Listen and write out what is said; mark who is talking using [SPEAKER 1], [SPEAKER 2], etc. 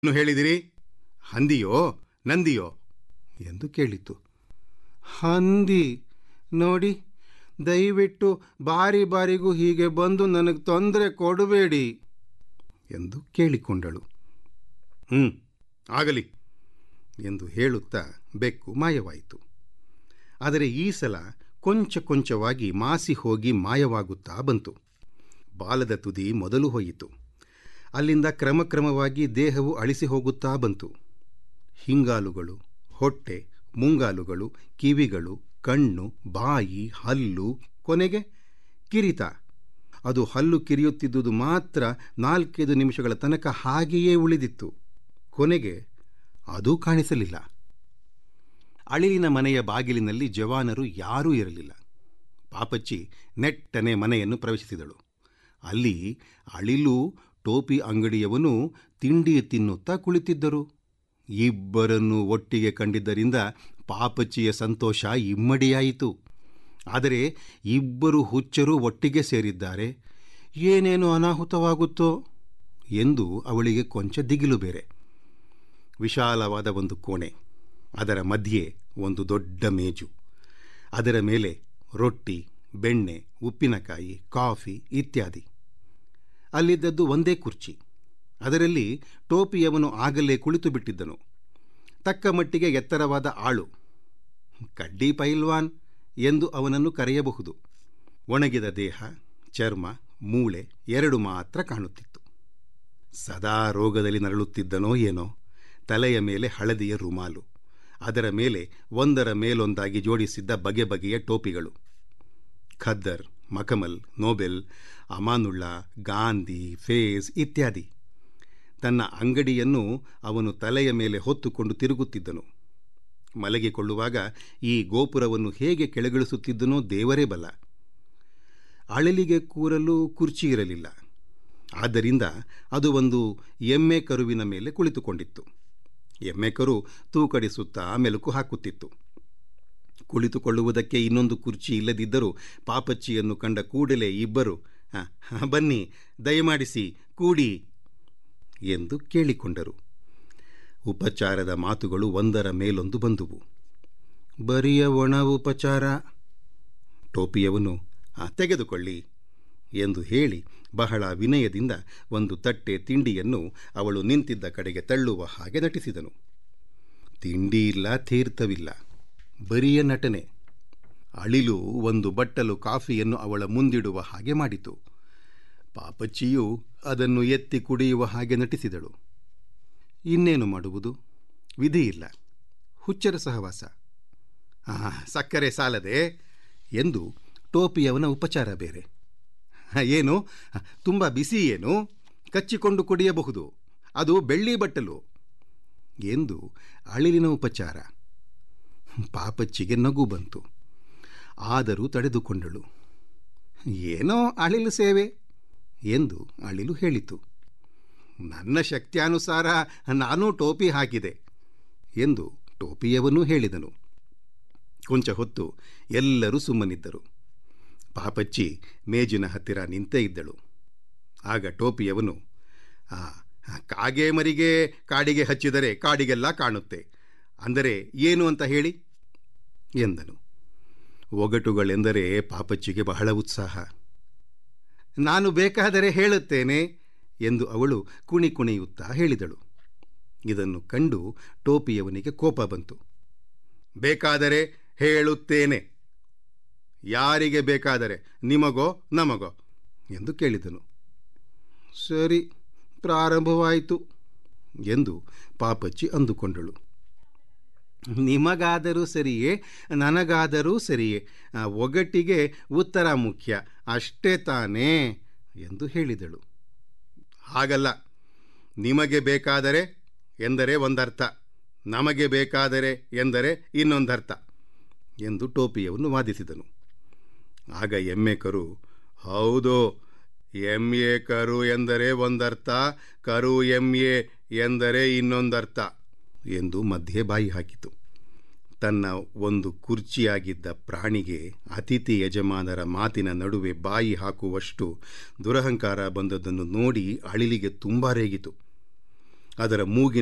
[SPEAKER 1] ಏನು ಹೇಳಿದಿರಿ ಹಂದಿಯೋ ನಂದಿಯೋ ಎಂದು ಕೇಳಿತು ಹಂದಿ ನೋಡಿ ದಯವಿಟ್ಟು ಬಾರಿ ಬಾರಿಗೂ ಹೀಗೆ ಬಂದು ನನಗೆ ತೊಂದರೆ ಕೊಡಬೇಡಿ ಎಂದು ಕೇಳಿಕೊಂಡಳು ಹ್ಞೂ ಆಗಲಿ ಎಂದು ಹೇಳುತ್ತಾ ಬೆಕ್ಕು ಮಾಯವಾಯಿತು ಆದರೆ ಈ ಸಲ ಕೊಂಚ ಕೊಂಚವಾಗಿ ಮಾಸಿ ಹೋಗಿ ಮಾಯವಾಗುತ್ತಾ ಬಂತು ಬಾಲದ ತುದಿ ಮೊದಲು ಹೋಯಿತು ಅಲ್ಲಿಂದ ಕ್ರಮಕ್ರಮವಾಗಿ ದೇಹವು ಅಳಿಸಿ ಹೋಗುತ್ತಾ ಬಂತು ಹಿಂಗಾಲುಗಳು ಹೊಟ್ಟೆ ಮುಂಗಾಲುಗಳು ಕಿವಿಗಳು ಕಣ್ಣು ಬಾಯಿ ಹಲ್ಲು ಕೊನೆಗೆ ಕಿರಿತ ಅದು ಹಲ್ಲು ಕಿರಿಯುತ್ತಿದ್ದುದು ಮಾತ್ರ ನಾಲ್ಕೈದು ನಿಮಿಷಗಳ ತನಕ ಹಾಗೆಯೇ ಉಳಿದಿತ್ತು ಕೊನೆಗೆ ಅದೂ ಕಾಣಿಸಲಿಲ್ಲ ಅಳಿಲಿನ ಮನೆಯ ಬಾಗಿಲಿನಲ್ಲಿ ಜವಾನರು ಯಾರೂ ಇರಲಿಲ್ಲ ಪಾಪಚ್ಚಿ ನೆಟ್ಟನೆ ಮನೆಯನ್ನು ಪ್ರವೇಶಿಸಿದಳು ಅಲ್ಲಿ ಅಳಿಲು ಟೋಪಿ ಅಂಗಡಿಯವನು ತಿಂಡಿ ತಿನ್ನುತ್ತಾ ಕುಳಿತಿದ್ದರು ಇಬ್ಬರನ್ನು ಒಟ್ಟಿಗೆ ಕಂಡಿದ್ದರಿಂದ ಪಾಪಚ್ಚಿಯ ಸಂತೋಷ ಇಮ್ಮಡಿಯಾಯಿತು ಆದರೆ ಇಬ್ಬರು ಹುಚ್ಚರು ಒಟ್ಟಿಗೆ ಸೇರಿದ್ದಾರೆ ಏನೇನು ಅನಾಹುತವಾಗುತ್ತೋ ಎಂದು ಅವಳಿಗೆ ಕೊಂಚ ದಿಗಿಲು ಬೇರೆ ವಿಶಾಲವಾದ ಒಂದು ಕೋಣೆ ಅದರ ಮಧ್ಯೆ ಒಂದು ದೊಡ್ಡ ಮೇಜು ಅದರ ಮೇಲೆ ರೊಟ್ಟಿ ಬೆಣ್ಣೆ ಉಪ್ಪಿನಕಾಯಿ ಕಾಫಿ ಇತ್ಯಾದಿ ಅಲ್ಲಿದ್ದದ್ದು ಒಂದೇ ಕುರ್ಚಿ ಅದರಲ್ಲಿ ಟೋಪಿಯವನು ಆಗಲೇ ಕುಳಿತು ಬಿಟ್ಟಿದ್ದನು ತಕ್ಕ ಮಟ್ಟಿಗೆ ಎತ್ತರವಾದ ಆಳು ಕಡ್ಡಿ ಪೈಲ್ವಾನ್ ಎಂದು ಅವನನ್ನು ಕರೆಯಬಹುದು ಒಣಗಿದ ದೇಹ ಚರ್ಮ ಮೂಳೆ ಎರಡು ಮಾತ್ರ ಕಾಣುತ್ತಿತ್ತು ಸದಾ ರೋಗದಲ್ಲಿ ನರಳುತ್ತಿದ್ದನೋ ಏನೋ ತಲೆಯ ಮೇಲೆ ಹಳದಿಯ ರುಮಾಲು ಅದರ ಮೇಲೆ ಒಂದರ ಮೇಲೊಂದಾಗಿ ಜೋಡಿಸಿದ್ದ ಬಗೆ ಬಗೆಯ ಟೋಪಿಗಳು ಖದ್ದರ್ ಮಕಮಲ್ ನೋಬೆಲ್ ಅಮಾನುಲ್ಲಾ ಗಾಂಧಿ ಫೇಸ್ ಇತ್ಯಾದಿ ತನ್ನ ಅಂಗಡಿಯನ್ನು ಅವನು ತಲೆಯ ಮೇಲೆ ಹೊತ್ತುಕೊಂಡು ತಿರುಗುತ್ತಿದ್ದನು ಮಲಗಿಕೊಳ್ಳುವಾಗ ಈ ಗೋಪುರವನ್ನು ಹೇಗೆ ಕೆಳಗಿಳಿಸುತ್ತಿದ್ದನೋ ದೇವರೇ ಬಲ್ಲ ಅಳಲಿಗೆ ಕೂರಲು ಕುರ್ಚಿ ಇರಲಿಲ್ಲ ಆದ್ದರಿಂದ ಅದು ಒಂದು ಎಮ್ಮೆ ಕರುವಿನ ಮೇಲೆ ಕುಳಿತುಕೊಂಡಿತ್ತು ಎಮ್ಮೆ ಕರು ತೂಕಡಿಸುತ್ತಾ ಮೆಲುಕು ಹಾಕುತ್ತಿತ್ತು ಕುಳಿತುಕೊಳ್ಳುವುದಕ್ಕೆ ಇನ್ನೊಂದು ಕುರ್ಚಿ ಇಲ್ಲದಿದ್ದರೂ ಪಾಪಚ್ಚಿಯನ್ನು ಕಂಡ ಕೂಡಲೇ ಇಬ್ಬರು ಬನ್ನಿ ದಯಮಾಡಿಸಿ ಕೂಡಿ ಎಂದು ಕೇಳಿಕೊಂಡರು ಉಪಚಾರದ ಮಾತುಗಳು ಒಂದರ ಮೇಲೊಂದು ಬಂದುವು ಬರಿಯ ಒಣ ಉಪಚಾರ ಟೋಪಿಯವನು ತೆಗೆದುಕೊಳ್ಳಿ ಎಂದು ಹೇಳಿ ಬಹಳ ವಿನಯದಿಂದ ಒಂದು ತಟ್ಟೆ ತಿಂಡಿಯನ್ನು ಅವಳು ನಿಂತಿದ್ದ ಕಡೆಗೆ ತಳ್ಳುವ ಹಾಗೆ ನಟಿಸಿದನು ತಿಂಡಿ ಇಲ್ಲ ತೀರ್ಥವಿಲ್ಲ ಬರಿಯ ನಟನೆ ಅಳಿಲು ಒಂದು ಬಟ್ಟಲು ಕಾಫಿಯನ್ನು ಅವಳ ಮುಂದಿಡುವ ಹಾಗೆ ಮಾಡಿತು ಪಾಪಚ್ಚಿಯು ಅದನ್ನು ಎತ್ತಿ ಕುಡಿಯುವ ಹಾಗೆ ನಟಿಸಿದಳು ಇನ್ನೇನು ಮಾಡುವುದು ವಿಧಿಯಿಲ್ಲ ಹುಚ್ಚರ ಸಹವಾಸ ಸಕ್ಕರೆ ಸಾಲದೆ ಎಂದು ಟೋಪಿಯವನ ಉಪಚಾರ ಬೇರೆ ಏನು ತುಂಬ ಬಿಸಿ ಏನು ಕಚ್ಚಿಕೊಂಡು ಕುಡಿಯಬಹುದು ಅದು ಬೆಳ್ಳಿ ಬಟ್ಟಲು ಎಂದು ಅಳಿಲಿನ ಉಪಚಾರ ಪಾಪಚ್ಚಿಗೆ ನಗು ಬಂತು ಆದರೂ ತಡೆದುಕೊಂಡಳು ಏನೋ ಅಳಿಲು ಸೇವೆ ಎಂದು ಅಳಿಲು ಹೇಳಿತು ನನ್ನ ಶಕ್ತ್ಯಾನುಸಾರ ನಾನೂ ಟೋಪಿ ಹಾಕಿದೆ ಎಂದು ಟೋಪಿಯವನೂ ಹೇಳಿದನು ಕೊಂಚ ಹೊತ್ತು ಎಲ್ಲರೂ ಸುಮ್ಮನಿದ್ದರು ಪಾಪಚ್ಚಿ ಮೇಜಿನ ಹತ್ತಿರ ನಿಂತೇ ಇದ್ದಳು ಆಗ ಟೋಪಿಯವನು ಕಾಗೆ ಮರಿಗೆ ಕಾಡಿಗೆ ಹಚ್ಚಿದರೆ ಕಾಡಿಗೆಲ್ಲ ಕಾಣುತ್ತೆ ಅಂದರೆ ಏನು ಅಂತ ಹೇಳಿ ಎಂದನು ಒಗಟುಗಳೆಂದರೆ ಪಾಪಚ್ಚಿಗೆ ಬಹಳ ಉತ್ಸಾಹ ನಾನು ಬೇಕಾದರೆ ಹೇಳುತ್ತೇನೆ ಎಂದು ಅವಳು ಕುಣಿ ಕುಣಿಯುತ್ತಾ ಹೇಳಿದಳು ಇದನ್ನು ಕಂಡು ಟೋಪಿಯವನಿಗೆ ಕೋಪ ಬಂತು ಬೇಕಾದರೆ ಹೇಳುತ್ತೇನೆ ಯಾರಿಗೆ ಬೇಕಾದರೆ ನಿಮಗೋ ನಮಗೋ ಎಂದು ಕೇಳಿದನು ಸರಿ ಪ್ರಾರಂಭವಾಯಿತು ಎಂದು ಪಾಪಚ್ಚಿ ಅಂದುಕೊಂಡಳು ನಿಮಗಾದರೂ ಸರಿಯೇ ನನಗಾದರೂ ಸರಿಯೇ ಒಗಟ್ಟಿಗೆ ಉತ್ತರ ಮುಖ್ಯ ಅಷ್ಟೇ ತಾನೇ ಎಂದು ಹೇಳಿದಳು ಹಾಗಲ್ಲ ನಿಮಗೆ ಬೇಕಾದರೆ ಎಂದರೆ ಒಂದರ್ಥ ನಮಗೆ ಬೇಕಾದರೆ ಎಂದರೆ ಇನ್ನೊಂದರ್ಥ ಎಂದು ಟೋಪಿಯವನು ವಾದಿಸಿದನು ಆಗ ಎಮ್ಮೆ ಕರು ಹೌದು ಎಮ್ಮೆ ಕರು ಎಂದರೆ ಒಂದರ್ಥ ಕರು ಎಮ್ಮೆ ಎಂದರೆ ಇನ್ನೊಂದರ್ಥ ಎಂದು ಮಧ್ಯೆ ಬಾಯಿ ಹಾಕಿತು ತನ್ನ ಒಂದು ಕುರ್ಚಿಯಾಗಿದ್ದ ಪ್ರಾಣಿಗೆ ಅತಿಥಿ ಯಜಮಾನರ ಮಾತಿನ ನಡುವೆ ಬಾಯಿ ಹಾಕುವಷ್ಟು ದುರಹಂಕಾರ ಬಂದದ್ದನ್ನು ನೋಡಿ ಅಳಿಲಿಗೆ ತುಂಬ ರೇಗಿತು ಅದರ ಮೂಗಿನ